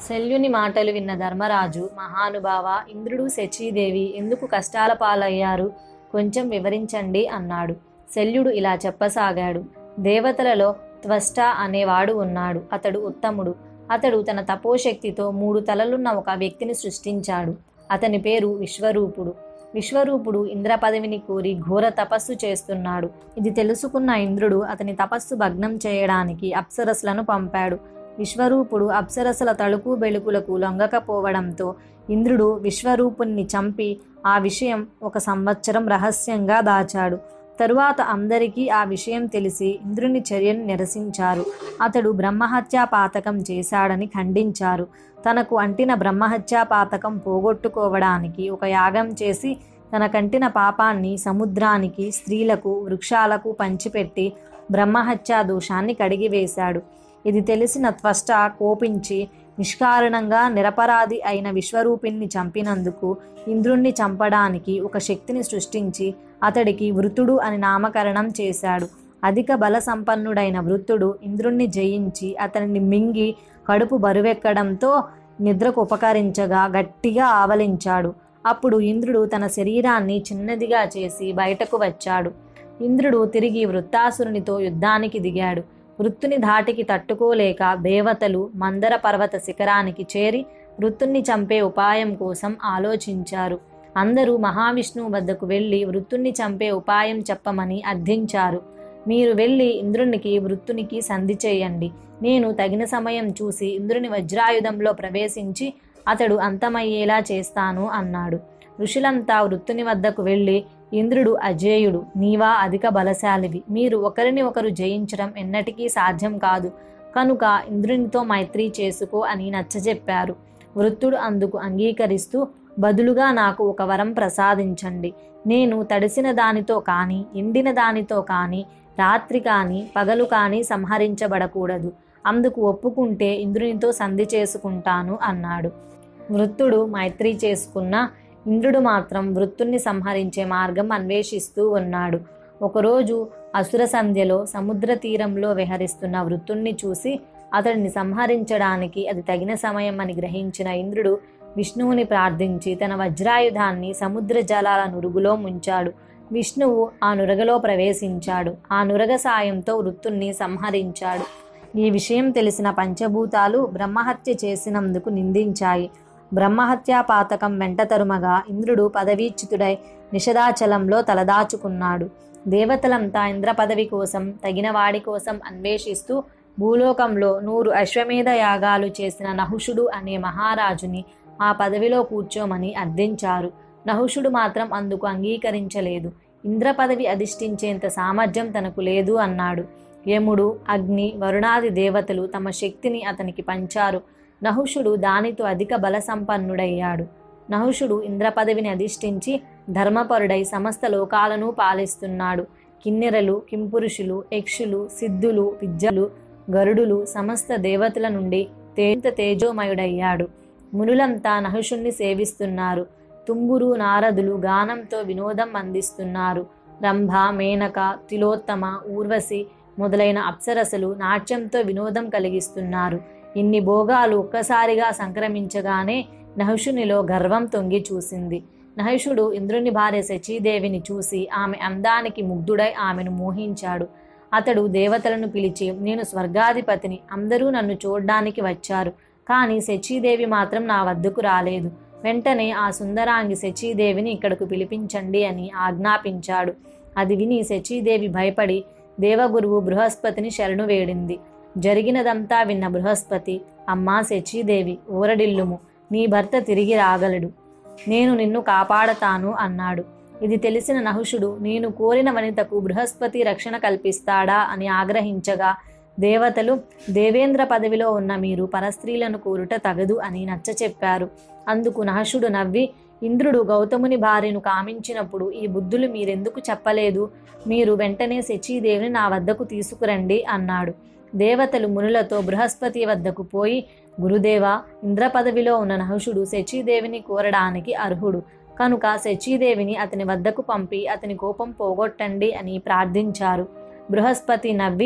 శల్యుని మాటలు విన్న ధర్మరాజు మహానుభావ ఇంద్రుడు శచీదేవి ఎందుకు కష్టాల పాలయ్యారు కొంచెం వివరించండి అన్నాడు శల్యుడు ఇలా చెప్పసాగాడు దేవతలలో త్వష్ట అనేవాడు ఉన్నాడు అతడు ఉత్తముడు అతడు తన తపోశక్తితో మూడు తలలున్న ఒక వ్యక్తిని సృష్టించాడు అతని పేరు విశ్వరూపుడు విశ్వరూపుడు ఇంద్ర పదవిని కోరి ఘోర తపస్సు చేస్తున్నాడు ఇది తెలుసుకున్న ఇంద్రుడు అతని తపస్సు భగ్నం చేయడానికి అప్సరస్లను పంపాడు విశ్వరూపుడు అప్సరసల తలుపు బెలుకులకు లొంగకపోవడంతో ఇంద్రుడు విశ్వరూపుణ్ణి చంపి ఆ విషయం ఒక సంవత్సరం రహస్యంగా దాచాడు తరువాత అందరికీ ఆ విషయం తెలిసి ఇంద్రుని చర్యను నిరసించారు అతడు బ్రహ్మహత్యా పాతకం చేశాడని ఖండించారు తనకు అంటిన బ్రహ్మహత్యా పాతకం పోగొట్టుకోవడానికి ఒక యాగం చేసి తన కంటిన పాపాన్ని సముద్రానికి స్త్రీలకు వృక్షాలకు పంచిపెట్టి బ్రహ్మహత్యా దోషాన్ని కడిగివేశాడు ఇది తెలిసిన త్వష్ట కోపించి నిష్కారణంగా నిరపరాధి అయిన విశ్వరూపిణ్ణి చంపినందుకు ఇంద్రుణ్ణి చంపడానికి ఒక శక్తిని సృష్టించి అతడికి వృతుడు అని నామకరణం చేశాడు అధిక బల సంపన్నుడైన వృత్తుడు ఇంద్రుణ్ణి జయించి అతనిని మింగి కడుపు బరువెక్కడంతో నిద్రకు ఉపకరించగా గట్టిగా ఆవలించాడు అప్పుడు ఇంద్రుడు తన శరీరాన్ని చిన్నదిగా చేసి బయటకు వచ్చాడు ఇంద్రుడు తిరిగి వృత్తాసురునితో యుద్ధానికి దిగాడు వృత్తుని ధాటికి తట్టుకోలేక దేవతలు మందర పర్వత శిఖరానికి చేరి వృత్తుణ్ణి చంపే ఉపాయం కోసం ఆలోచించారు అందరూ మహావిష్ణువు వద్దకు వెళ్ళి వృత్తుణ్ణి చంపే ఉపాయం చెప్పమని అర్థించారు మీరు వెళ్ళి ఇంద్రునికి వృత్తునికి సంధి చేయండి నేను తగిన సమయం చూసి ఇంద్రుని వజ్రాయుధంలో ప్రవేశించి అతడు అంతమయ్యేలా చేస్తాను అన్నాడు ఋషులంతా వృత్తుని వద్దకు వెళ్ళి ఇంద్రుడు అజేయుడు నీవా అధిక బలశాలివి మీరు ఒకరిని ఒకరు జయించడం ఎన్నటికీ సాధ్యం కాదు కనుక ఇంద్రునితో మైత్రి చేసుకో అని నచ్చజెప్పారు వృత్తుడు అందుకు అంగీకరిస్తూ బదులుగా నాకు ఒక వరం ప్రసాదించండి నేను తడిసిన దానితో కానీ ఎండిన దానితో కానీ రాత్రి కానీ పగలు కానీ సంహరించబడకూడదు అందుకు ఒప్పుకుంటే ఇంద్రునితో సంధి చేసుకుంటాను అన్నాడు వృత్తుడు మైత్రి చేసుకున్న ఇంద్రుడు మాత్రం వృత్తుణ్ణి సంహరించే మార్గం అన్వేషిస్తూ ఉన్నాడు ఒకరోజు అసుర సంధ్యలో సముద్ర తీరంలో విహరిస్తున్న వృత్తుణ్ణి చూసి అతడిని సంహరించడానికి అది తగిన సమయం అని గ్రహించిన ఇంద్రుడు విష్ణువుని ప్రార్థించి తన వజ్రాయుధాన్ని సముద్ర జలాల నురుగులో ముంచాడు విష్ణువు ఆ నురగలో ప్రవేశించాడు ఆ నురగ సాయంతో వృత్తుణ్ణి సంహరించాడు ఈ విషయం తెలిసిన పంచభూతాలు బ్రహ్మహత్య చేసినందుకు నిందించాయి బ్రహ్మహత్యా పాతకం వెంట తరుమగా ఇంద్రుడు పదవీచ్యుతుడై నిషదాచలంలో తలదాచుకున్నాడు దేవతలంతా ఇంద్ర పదవి కోసం తగిన వాడి కోసం అన్వేషిస్తూ భూలోకంలో నూరు అశ్వమేధ యాగాలు చేసిన నహుషుడు అనే మహారాజుని ఆ పదవిలో కూర్చోమని అర్థించారు నహుషుడు మాత్రం అందుకు అంగీకరించలేదు ఇంద్ర పదవి అధిష్ఠించేంత సామర్థ్యం తనకు లేదు అన్నాడు యముడు అగ్ని వరుణాది దేవతలు తమ శక్తిని అతనికి పంచారు నహుషుడు దానితో అధిక బల సంపన్నుడయ్యాడు నహుషుడు ఇంద్ర పదవిని అధిష్ఠించి ధర్మపరుడై సమస్త లోకాలను పాలిస్తున్నాడు కిన్నెరలు కింపురుషులు యక్షులు సిద్ధులు విద్యలు గరుడులు సమస్త దేవతల నుండి తేంత తేజోమయుడయ్యాడు మునులంతా నహుషుణ్ణి సేవిస్తున్నారు తుంబురు నారదులు గానంతో వినోదం అందిస్తున్నారు రంభ మేనక తిలోత్తమ ఊర్వశి మొదలైన అప్సరసలు నాట్యంతో వినోదం కలిగిస్తున్నారు ఇన్ని భోగాలు ఒక్కసారిగా సంక్రమించగానే నహుషునిలో గర్వం తొంగి చూసింది నహుషుడు ఇంద్రుని భార్య శచీదేవిని చూసి ఆమె అందానికి ముగ్ధుడై ఆమెను మోహించాడు అతడు దేవతలను పిలిచి నేను స్వర్గాధిపతిని అందరూ నన్ను చూడ్డానికి వచ్చారు కానీ శచీదేవి మాత్రం నా వద్దకు రాలేదు వెంటనే ఆ సుందరాంగి శచీదేవిని ఇక్కడకు పిలిపించండి అని ఆజ్ఞాపించాడు అది విని శచీదేవి భయపడి దేవగురువు బృహస్పతిని శరణు వేడింది జరిగినదంతా విన్న బృహస్పతి అమ్మా శచీదేవి ఊరడిల్లుము నీ భర్త తిరిగి రాగలడు నేను నిన్ను కాపాడతాను అన్నాడు ఇది తెలిసిన నహుషుడు నేను కోరిన వనితకు బృహస్పతి రక్షణ కల్పిస్తాడా అని ఆగ్రహించగా దేవతలు దేవేంద్ర పదవిలో ఉన్న మీరు పరస్త్రీలను కోరుట తగదు అని నచ్చచెప్పారు అందుకు నహషుడు నవ్వి ఇంద్రుడు గౌతముని భార్యను కామించినప్పుడు ఈ బుద్ధులు మీరెందుకు చెప్పలేదు మీరు వెంటనే శచీదేవిని నా వద్దకు తీసుకురండి అన్నాడు దేవతలు మునులతో బృహస్పతి వద్దకు పోయి గురుదేవా ఇంద్ర పదవిలో ఉన్న నహుషుడు శచీదేవిని కోరడానికి అర్హుడు కనుక శచీదేవిని అతని వద్దకు పంపి అతని కోపం పోగొట్టండి అని ప్రార్థించారు బృహస్పతి నవ్వి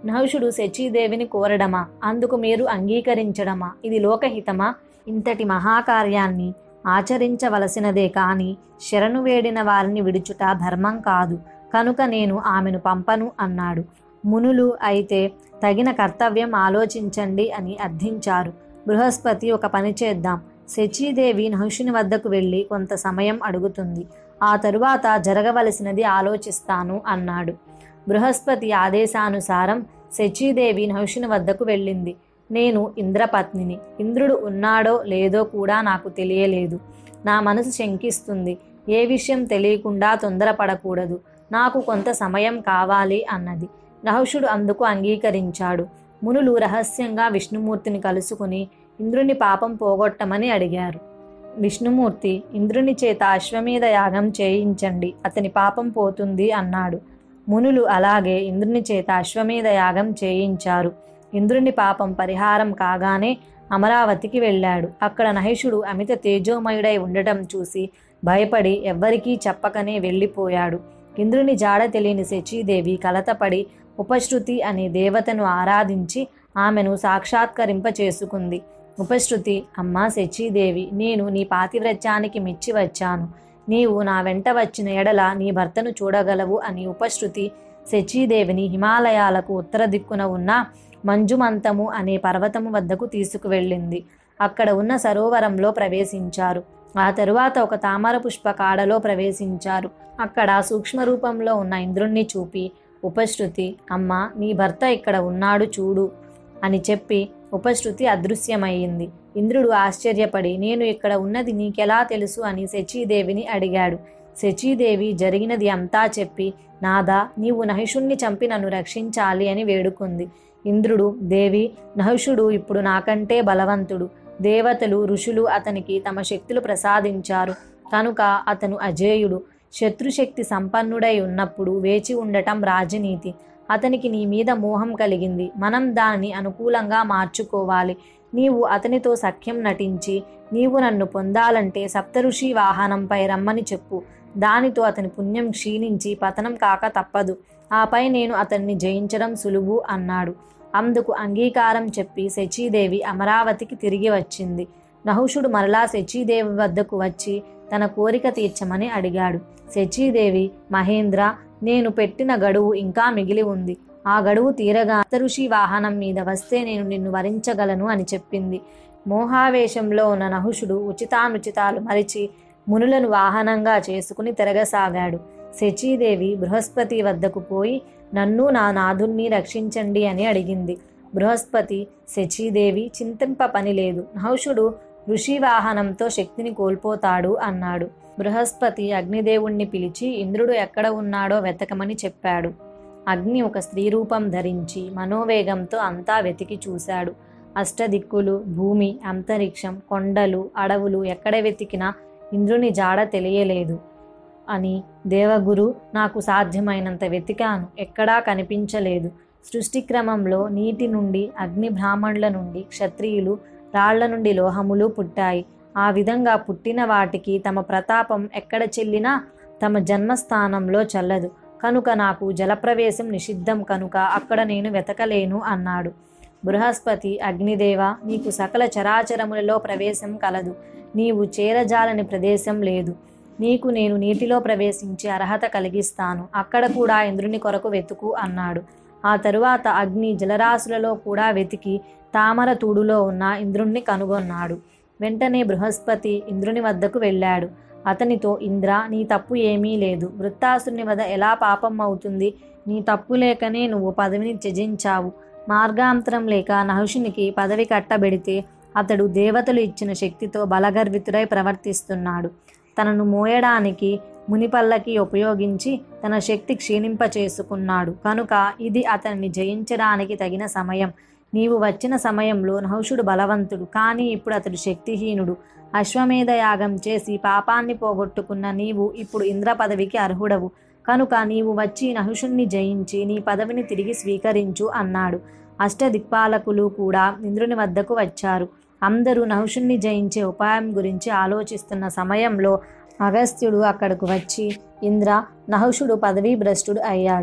నహుషుడు శచీదేవిని కోరడమా అందుకు మీరు అంగీకరించడమా ఇది లోకహితమా ఇంతటి మహాకార్యాన్ని ఆచరించవలసినదే కాని శరణు వేడిన వారిని విడుచుట ధర్మం కాదు కనుక నేను ఆమెను పంపను అన్నాడు మునులు అయితే తగిన కర్తవ్యం ఆలోచించండి అని అర్థించారు బృహస్పతి ఒక పని చేద్దాం శచీదేవి నహుషుని వద్దకు వెళ్ళి కొంత సమయం అడుగుతుంది ఆ తరువాత జరగవలసినది ఆలోచిస్తాను అన్నాడు బృహస్పతి ఆదేశానుసారం శచీదేవి నహుషుని వద్దకు వెళ్ళింది నేను ఇంద్రపత్నిని ఇంద్రుడు ఉన్నాడో లేదో కూడా నాకు తెలియలేదు నా మనసు శంకిస్తుంది ఏ విషయం తెలియకుండా తొందరపడకూడదు నాకు కొంత సమయం కావాలి అన్నది నహుషుడు అందుకు అంగీకరించాడు మునులు రహస్యంగా విష్ణుమూర్తిని కలుసుకుని ఇంద్రుని పాపం పోగొట్టమని అడిగారు విష్ణుమూర్తి ఇంద్రుని చేత అశ్వమేధ యాగం చేయించండి అతని పాపం పోతుంది అన్నాడు మునులు అలాగే ఇంద్రుని చేత అశ్వమేధ యాగం చేయించారు ఇంద్రుని పాపం పరిహారం కాగానే అమరావతికి వెళ్ళాడు అక్కడ నహిషుడు అమిత తేజోమయుడై ఉండటం చూసి భయపడి ఎవ్వరికీ చెప్పకనే వెళ్ళిపోయాడు ఇంద్రుని జాడ తెలియని శచీదేవి కలతపడి ఉపశృతి అనే దేవతను ఆరాధించి ఆమెను సాక్షాత్కరింప చేసుకుంది ఉపశృతి అమ్మా శచీదేవి నేను నీ పాతివ్రత్యానికి మెచ్చి వచ్చాను నీవు నా వెంట వచ్చిన ఎడల నీ భర్తను చూడగలవు అని ఉపశృతి శచీదేవిని హిమాలయాలకు ఉత్తర దిక్కున ఉన్న మంజుమంతము అనే పర్వతము వద్దకు తీసుకువెళ్ళింది అక్కడ ఉన్న సరోవరంలో ప్రవేశించారు ఆ తరువాత ఒక తామర పుష్ప కాడలో ప్రవేశించారు అక్కడ సూక్ష్మ రూపంలో ఉన్న ఇంద్రుణ్ణి చూపి ఉపశృతి అమ్మ నీ భర్త ఇక్కడ ఉన్నాడు చూడు అని చెప్పి ఉపశృతి అదృశ్యమయ్యింది ఇంద్రుడు ఆశ్చర్యపడి నేను ఇక్కడ ఉన్నది నీకెలా తెలుసు అని శచీదేవిని అడిగాడు శచీదేవి జరిగినది అంతా చెప్పి నాదా నీవు నహిషుణ్ణి చంపి నన్ను రక్షించాలి అని వేడుకుంది ఇంద్రుడు దేవి నహుషుడు ఇప్పుడు నాకంటే బలవంతుడు దేవతలు ఋషులు అతనికి తమ శక్తులు ప్రసాదించారు కనుక అతను అజేయుడు శత్రుశక్తి సంపన్నుడై ఉన్నప్పుడు వేచి ఉండటం రాజనీతి అతనికి నీ మీద మోహం కలిగింది మనం దానిని అనుకూలంగా మార్చుకోవాలి నీవు అతనితో సఖ్యం నటించి నీవు నన్ను పొందాలంటే సప్తఋషి వాహనంపై రమ్మని చెప్పు దానితో అతని పుణ్యం క్షీణించి పతనం కాక తప్పదు ఆపై నేను అతన్ని జయించడం సులువు అన్నాడు అందుకు అంగీకారం చెప్పి శచీదేవి అమరావతికి తిరిగి వచ్చింది నహుషుడు మరలా శచీదేవి వద్దకు వచ్చి తన కోరిక తీర్చమని అడిగాడు శచీదేవి మహేంద్ర నేను పెట్టిన గడువు ఇంకా మిగిలి ఉంది ఆ గడువు తీరగా ఋషి వాహనం మీద వస్తే నేను నిన్ను వరించగలను అని చెప్పింది మోహావేశంలో ఉన్న నహుషుడు ఉచితానుచితాలు మరిచి మునులను వాహనంగా చేసుకుని తిరగసాగాడు శచీదేవి బృహస్పతి వద్దకు పోయి నన్ను నా నాథుణ్ణి రక్షించండి అని అడిగింది బృహస్పతి శచీదేవి చింతింప పని లేదు నహుషుడు ఋషి వాహనంతో శక్తిని కోల్పోతాడు అన్నాడు బృహస్పతి అగ్నిదేవుణ్ణి పిలిచి ఇంద్రుడు ఎక్కడ ఉన్నాడో వెతకమని చెప్పాడు అగ్ని ఒక స్త్రీ రూపం ధరించి మనోవేగంతో అంతా వెతికి చూశాడు అష్టదిక్కులు భూమి అంతరిక్షం కొండలు అడవులు ఎక్కడ వెతికినా ఇంద్రుని జాడ తెలియలేదు అని దేవగురు నాకు సాధ్యమైనంత వెతికాను ఎక్కడా కనిపించలేదు సృష్టి క్రమంలో నీటి నుండి అగ్ని బ్రాహ్మణుల నుండి క్షత్రియులు రాళ్ల నుండి లోహములు పుట్టాయి ఆ విధంగా పుట్టిన వాటికి తమ ప్రతాపం ఎక్కడ చెల్లినా తమ జన్మస్థానంలో చల్లదు కనుక నాకు జలప్రవేశం నిషిద్ధం కనుక అక్కడ నేను వెతకలేను అన్నాడు బృహస్పతి అగ్నిదేవ నీకు సకల చరాచరములలో ప్రవేశం కలదు నీవు చేరజాలని ప్రదేశం లేదు నీకు నేను నీటిలో ప్రవేశించే అర్హత కలిగిస్తాను అక్కడ కూడా ఇంద్రుని కొరకు వెతుకు అన్నాడు ఆ తరువాత అగ్ని జలరాశులలో కూడా వెతికి తామర తూడులో ఉన్న ఇంద్రుణ్ణి కనుగొన్నాడు వెంటనే బృహస్పతి ఇంద్రుని వద్దకు వెళ్ళాడు అతనితో ఇంద్ర నీ తప్పు ఏమీ లేదు వృత్తాసుని వద ఎలా పాపం అవుతుంది నీ తప్పు లేకనే నువ్వు పదవిని త్యజించావు మార్గాంతరం లేక నహుషునికి పదవి కట్టబెడితే అతడు దేవతలు ఇచ్చిన శక్తితో బలగర్వితుడై ప్రవర్తిస్తున్నాడు తనను మోయడానికి మునిపల్లకి ఉపయోగించి తన శక్తి క్షీణింప చేసుకున్నాడు కనుక ఇది అతన్ని జయించడానికి తగిన సమయం నీవు వచ్చిన సమయంలో నహుషుడు బలవంతుడు కానీ ఇప్పుడు అతడు శక్తిహీనుడు అశ్వమేధ యాగం చేసి పాపాన్ని పోగొట్టుకున్న నీవు ఇప్పుడు ఇంద్ర పదవికి అర్హుడవు కనుక నీవు వచ్చి నహుషుణ్ణి జయించి నీ పదవిని తిరిగి స్వీకరించు అన్నాడు అష్టదిక్పాలకులు కూడా ఇంద్రుని వద్దకు వచ్చారు అందరూ నహుషుణ్ణి జయించే ఉపాయం గురించి ఆలోచిస్తున్న సమయంలో అగస్త్యుడు అక్కడకు వచ్చి ఇంద్ర నహుషుడు పదవీ భ్రష్టుడు అయ్యాడు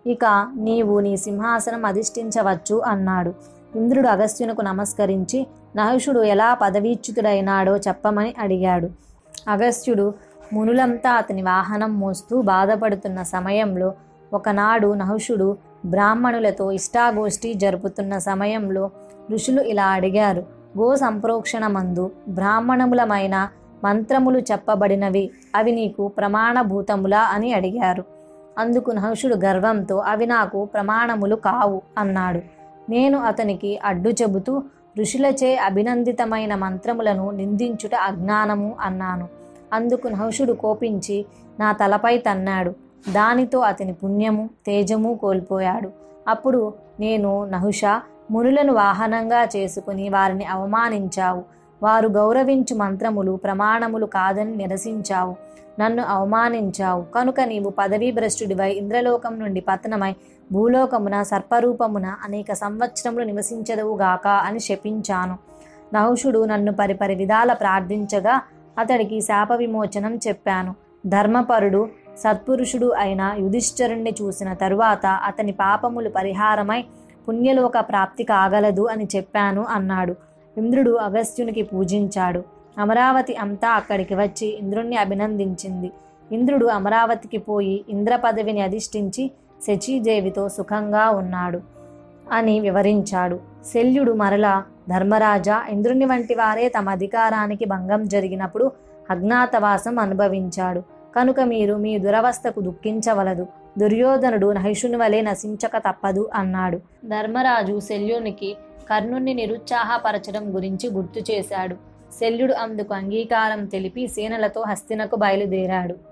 ఇక నీవు నీ సింహాసనం అధిష్ఠించవచ్చు అన్నాడు ఇంద్రుడు అగస్త్యునకు నమస్కరించి నహుషుడు ఎలా పదవీచ్యుతుడైనాడో చెప్పమని అడిగాడు అగస్త్యుడు మునులంతా అతని వాహనం మోస్తూ బాధపడుతున్న సమయంలో ఒకనాడు నహుషుడు బ్రాహ్మణులతో ఇష్టాగోష్ఠి జరుపుతున్న సమయంలో ఋషులు ఇలా అడిగారు గో సంప్రోక్షణమందు బ్రాహ్మణములమైన మంత్రములు చెప్పబడినవి అవి నీకు ప్రమాణభూతములా అని అడిగారు అందుకు నహుషుడు గర్వంతో అవి నాకు ప్రమాణములు కావు అన్నాడు నేను అతనికి అడ్డు చెబుతూ ఋషులచే అభినందితమైన మంత్రములను నిందించుట అజ్ఞానము అన్నాను అందుకు నహుషుడు కోపించి నా తలపై తన్నాడు దానితో అతని పుణ్యము తేజము కోల్పోయాడు అప్పుడు నేను నహుష మునులను వాహనంగా చేసుకుని వారిని అవమానించావు వారు గౌరవించు మంత్రములు ప్రమాణములు కాదని నిరసించావు నన్ను అవమానించావు కనుక నీవు పదవీ భ్రష్టుడివై ఇంద్రలోకం నుండి పతనమై భూలోకమున సర్పరూపమున అనేక సంవత్సరములు నివసించదవుగాక అని శపించాను నహుషుడు నన్ను పరిపరి విధాల ప్రార్థించగా అతడికి శాప విమోచనం చెప్పాను ధర్మపరుడు సత్పురుషుడు అయిన యుధిష్ఠరుణ్ణి చూసిన తరువాత అతని పాపములు పరిహారమై పుణ్యలోక ప్రాప్తి కాగలదు అని చెప్పాను అన్నాడు ఇంద్రుడు అగస్త్యునికి పూజించాడు అమరావతి అంతా అక్కడికి వచ్చి ఇంద్రుణ్ణి అభినందించింది ఇంద్రుడు అమరావతికి పోయి ఇంద్ర పదవిని అధిష్ఠించి శచీదేవితో సుఖంగా ఉన్నాడు అని వివరించాడు శల్యుడు మరలా ధర్మరాజా ఇంద్రుని వంటి వారే తమ అధికారానికి భంగం జరిగినప్పుడు అజ్ఞాతవాసం అనుభవించాడు కనుక మీరు మీ దురవస్థకు దుఃఖించవలదు దుర్యోధనుడు నహిషుని వలె నశించక తప్పదు అన్నాడు ధర్మరాజు శల్యునికి కర్ణుణ్ణి నిరుత్సాహపరచడం గురించి గుర్తు చేశాడు శల్యుడు అందుకు అంగీకారం తెలిపి సేనలతో హస్తినకు బయలుదేరాడు